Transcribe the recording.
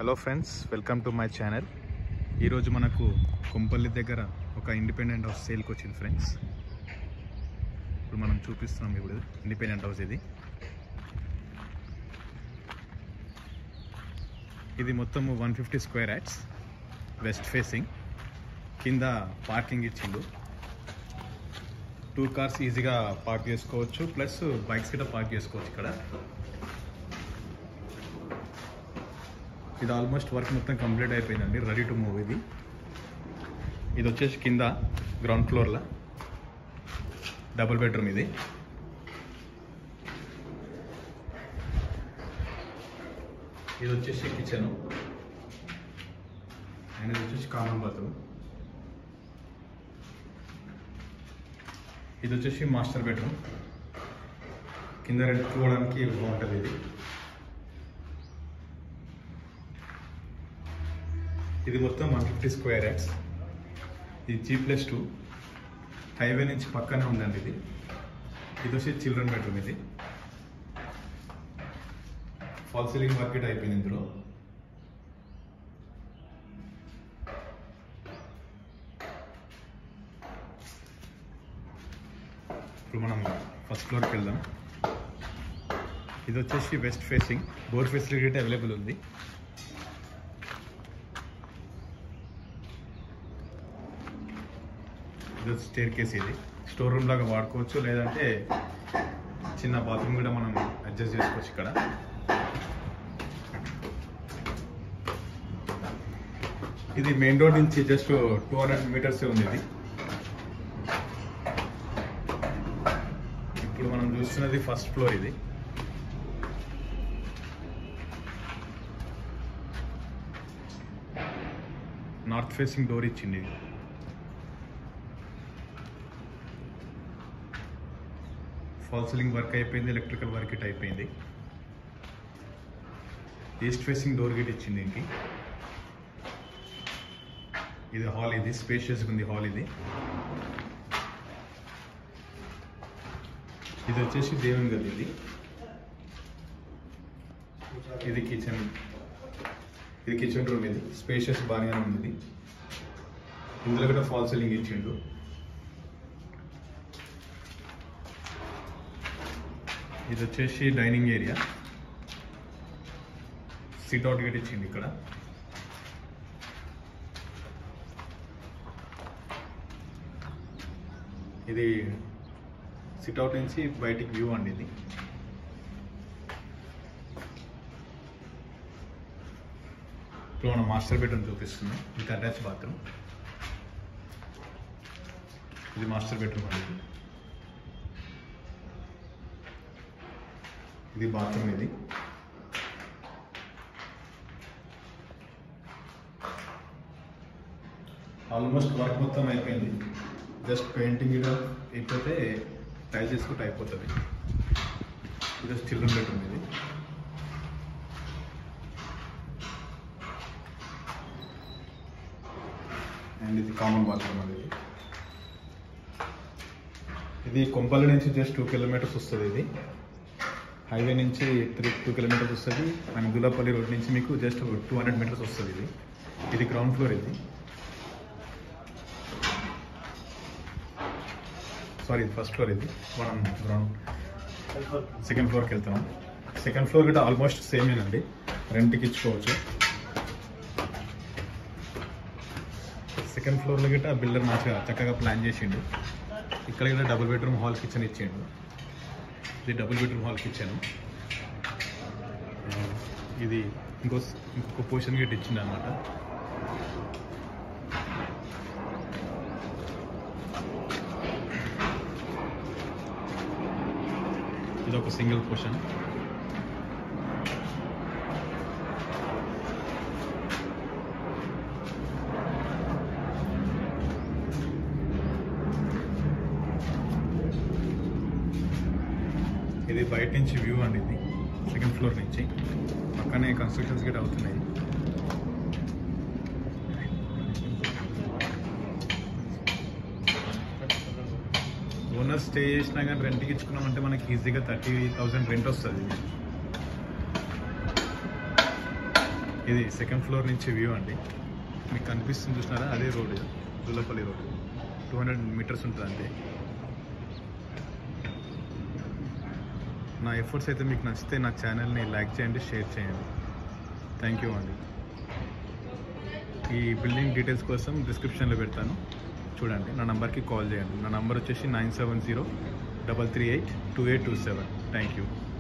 Hello friends welcome to my channel ఈరోజు మనకు కొంపల్లి దగ్గర ఒక ఇండిపెండెంట్ హౌస్ సేల్కి వచ్చింది ఫ్రెండ్స్ ఇప్పుడు మనం చూపిస్తున్నాం ఇప్పుడు ఇండిపెండెంట్ హౌస్ ఇది ఇది మొత్తం one fifty square yards west facing కింద పార్కింగ్ ఇచ్చిండు టూ కార్స్ ఈజీగా పార్క్ చేసుకోవచ్చు ప్లస్ బైక్స్ కూడా పార్క్ చేసుకోవచ్చు ఇక్కడ ఇది ఆల్మోస్ట్ వర్క్ మొత్తం కంప్లీట్ అయిపోయిందండి రెడీ టు మూవ్ ఇది ఇది వచ్చేసి కింద గ్రౌండ్ ఫ్లోర్లో డబుల్ బెడ్రూమ్ ఇది ఇది వచ్చేసి కిచెన్ అండ్ ఇది వచ్చేసి కామన్ బాత్రూమ్ ఇది వచ్చేసి మాస్టర్ బెడ్రూమ్ కింద రెండుకోవడానికి బాగుంటుంది ఇది ఇది మొత్తం వన్ ఫిఫ్టీ స్క్వేర్ యాడ్స్ ఇది జీ ప్లస్ టూ హైవే నుంచి పక్కనే ఉందండి ఇది ఇది వచ్చి చిల్డ్రన్ బెడ్రూమ్ ఇది ఫాల్ సీలింగ్ మార్కెట్ అయిపోయింది ఇందులో ఇప్పుడు మనం ఫస్ట్ ఫ్లోర్కి వెళ్దాం ఇది వచ్చేసి west facing door facility available ఉంది ఇది స్టేర్ కేస్ ఇది స్టోర్ రూమ్ లాగా వాడుకోవచ్చు లేదంటే చిన్న బాత్రూమ్ కూడా మనం అడ్జస్ట్ చేసుకోవచ్చు ఇక్కడ ఇది మెయిన్ రోడ్ నుంచి జస్ట్ టూ హండ్రెడ్ మీటర్స్ ఉంది ఇది ఇప్పుడు మనం చూస్తున్నది ఫస్ట్ ఫ్లోర్ ఇది నార్త్ ఫేసింగ్ డోర్ ఇచ్చింది ఇది ఫాల్ సీలింగ్ వర్క్ అయిపోయింది ఎలక్ట్రికల్ వర్క్ ఇట్ అయిపోయింది ఈస్ట్ ఫేసింగ్ డోర్ గేట్ ఇచ్చింది ఇంకి ఇది హాల్ ఇది స్పేషియస్ ఉంది హాల్ ఇది ఇది వచ్చేసి దేవుని గది ఇది ఇది కిచెన్ ఇది కిచెన్ రూమ్ ఇది స్పేషియస్ బాగానే ఉంది ఇది ఇందులో కూడా ఫాల్ సీలింగ్ ఇచ్చిండు ఇది వచ్చేసి dining area sit out gate ఇచ్చింది ఇక్కడ ఇది సిట్ అవుట్ నుంచి బయటికి వ్యూ అండి ఇది ఇప్పుడు మనం మాస్టర్ బెడ్రూమ్ చూపిస్తున్నాం ఇది అటాచ్ బాత్రూమ్ ఇది మాస్టర్ బెడ్రూమ్ అండి ఇది. ఇది బాత్రూమ్ ఇది ఆల్మోస్ట్ వర్క్ మొత్తం అయిపోయింది జస్ట్ పెయింటింగ్ ఇడ అయిపోతే టైల్ చేసుకుంటే అయిపోతుంది ఇది చిల్డ్రన్ బెడ్రూమ్ ఇది అండ్ ఇది కామన్ బాత్రూమ్ అది ఇది కొంపల్లి నుంచి జస్ట్ టూ కిలోమీటర్స్ వస్తుంది ఇది హైవే నుంచి త్రీ టూ కిలోమీటర్స్ వస్తుంది అండ్ గులాపల్లి రోడ్ నుంచి మీకు జస్ట్ టూ హండ్రెడ్ మీటర్స్ వస్తుంది ఇది ఇది గ్రౌండ్ ఫ్లోర్ ఇది సారీ ఇది ఫస్ట్ ఫ్లోర్ ఇది మనం గ్రౌండ్ సెకండ్ ఫ్లోర్కి వెళ్తాం సెకండ్ ఫ్లోర్ కూడా ఆల్మోస్ట్ సేమేనండి రెంట్కి ఇచ్చుకోవచ్చు సెకండ్ ఫ్లోర్లో గిట్ట బిల్డర్ మంచిగా చక్కగా ప్లాన్ చేసిండు ఇక్కడ కూడా డబుల్ బెడ్రూమ్ హాల్ కిచెన్ ఇచ్చిండు ఇది డబుల్ బెడ్రూమ్ హాల్ కిచెన్ ఇది ఇంకో ఇంకొక పోర్షన్ గేట్ ఇచ్చింది అనమాట ఇది ఒక సింగిల్ పోర్షన్ ఇది బయట నుంచి వ్యూ అండి ఇది సెకండ్ ఫ్లోర్ నుంచి పక్కనే కన్స్ట్రక్షన్స్ కూడా అవుతున్నాయి ఓనర్ స్టే చేసినా కానీ రెంట్కి ఇచ్చుకున్నామంటే మనకి ఈజీగా థర్టీ థౌసండ్ రెంట్ వస్తుంది ఇది సెకండ్ ఫ్లోర్ నుంచి వ్యూ అండి మీకు కనిపిస్తుంది చూసినారా అదే road Dullapalli road two hundred metres ఉంటుంది అంతే నా ఎఫర్ట్స్ అయితే మీకు నచ్చితే నా ఛానల్ని లైక్ చేయండి షేర్ చేయండి థ్యాంక్ యూ అండి ఈ బిల్డింగ్ డీటెయిల్స్ కోసం డిస్క్రిప్షన్లో పెడతాను చూడండి నా నంబర్కి కాల్ చేయండి నా నంబర్ వచ్చేసి nine seven zero double three eight two eight two seven thank you